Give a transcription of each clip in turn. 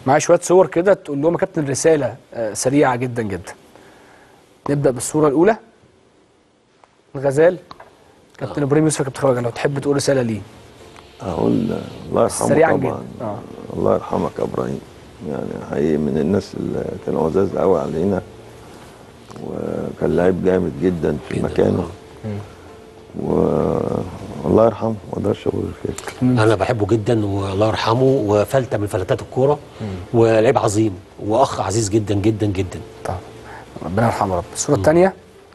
معايا شويه صور كده تقول لهم يا كابتن رساله آه، سريعه جدا جدا نبدا بالصوره الاولى الغزال كابتن ابراهيم يوسف يا كابتن خواجه لو تحب تقول رساله ليه اقول الله يرحمه سريعاً طبعا جداً. آه. الله يرحمك يا ابراهيم يعني حقيقي من الناس اللي كانوا عزاز قوي علينا وكان لعيب جامد جدا في جداً، مكانه والله يرحمه ما اقدرش اقول غير كده انا بحبه جدا والله يرحمه وفلته من فلتات الكوره ولعيب عظيم واخ عزيز جدا جدا جدا طبعا ربنا يرحمه يا رب الصوره الثانيه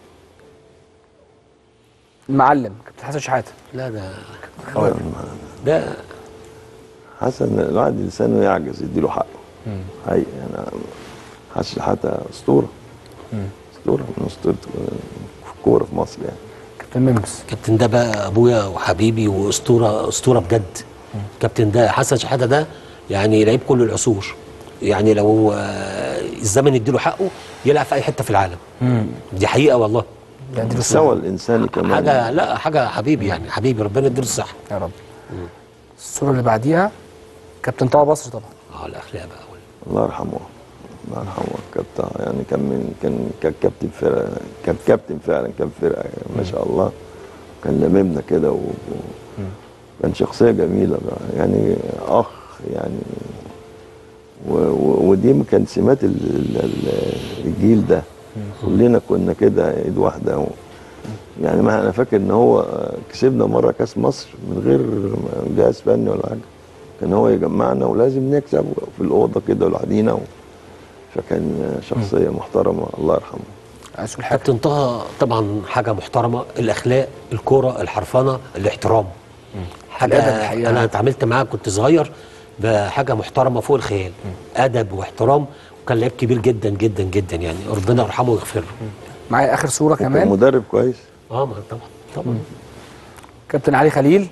المعلم كابتن حسن شحاته لا ده آه، ده حسن الواحد لسانه يعجز يديله حقه حقيقي انا حسن حتى اسطوره اسطوره من اسطوره الكوره في مصر يعني كابتن ميمس كابتن ده بقى ابويا وحبيبي واسطوره اسطوره بجد كابتن ده حسن شحاته ده يعني لعيب كل العصور يعني لو آه، الزمن يديله حقه يلعب في اي حته في العالم دي حقيقه والله يعني دي المستوى الصوره الانساني كمان حاجه لا حاجه حبيبي يعني حبيبي ربنا يديله الصحه يا رب الصوره اللي بعديها كابتن طه بصري طبعا اه الاخلاق بقى الله يرحمه الله يرحمه كابتن يعني كان من كان كان كابتن فرقه كان كابتن فعلا كان فرقه ما شاء الله كان لممنا كده و... و... كان شخصيه جميله بقى يعني اخ يعني و... و... ودي كان سمات ال... ال... ال- الجيل ده كلنا كنا كده ايد واحده و... يعني ما انا فاكر ان هو كسبنا مره كاس مصر من غير جهاز فني ولا حاجه كان هو يجمعنا ولازم نكسب في الاوضه كده لوحدينا و... فكان شخصيه محترمه الله يرحمه عايز تقول حاجه كابتن طه طبعا حاجه محترمه الاخلاق الكوره الحرفنه الاحترام حاجه الأدب الحقيقة. انا اتعاملت معاه كنت صغير بحاجه محترمه فوق الخيال ادب واحترام وكان لعيب كبير جدا جدا جدا يعني ربنا يرحمه ويغفر له معايا اخر صوره كان كمان مدرب كويس اه ما طبعا طبعا كابتن علي خليل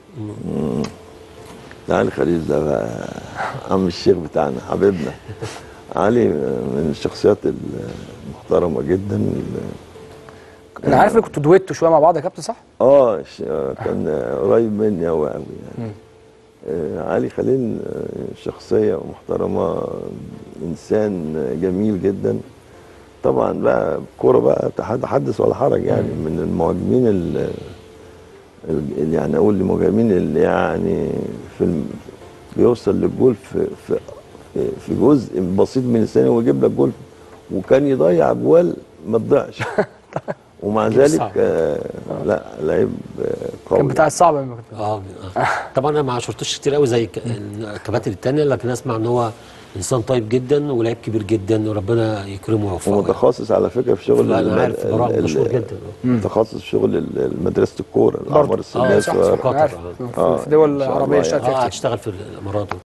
ده علي خليل ده بقى عم الشيخ بتاعنا حبيبنا علي من الشخصيات المحترمه جدا انا عارف ان كنتوا دويتوا شويه مع بعض يا كابتن صح؟ اه ش- كان قريب مني قوي قوي يعني آه علي خليل آه، شخصيه محترمه انسان جميل جدا طبعا بقى كوره بقى تحد- حدث ولا حرج يعني من المهاجمين ال- ال- اللي يعني اقول المهاجمين اللي يعني في الم... بيوصل للجول في في في- في جزء بسيط من الثانيه ويجيب لك جول وكان يضيع جوال ما تضيعش ومع ذلك صعب. آه لا لعيب آه، قوي كان بتاع الصعب يا كابتن اه آه. طبعا انا ما عاشرتوش كتير قوي زي ك- الكباتن التانية لكن اسمع ان هو انسان طيب جدا ولعيب كبير جدا وربنا يكرمه ويوفقه يعني. ومتخصص على فكره في شغل لا، أنا الم- عارف، ال- براعم ال- مشهور جدا. متخصص في شغل ال- مدرسه الكوره الاعمار اه السنيه صح الصغيرة. صح قطر عارف آه. في- في دول إن شاء الله عربيه يعني. اشتغل فيها اه كتير هتشتغل في الامارات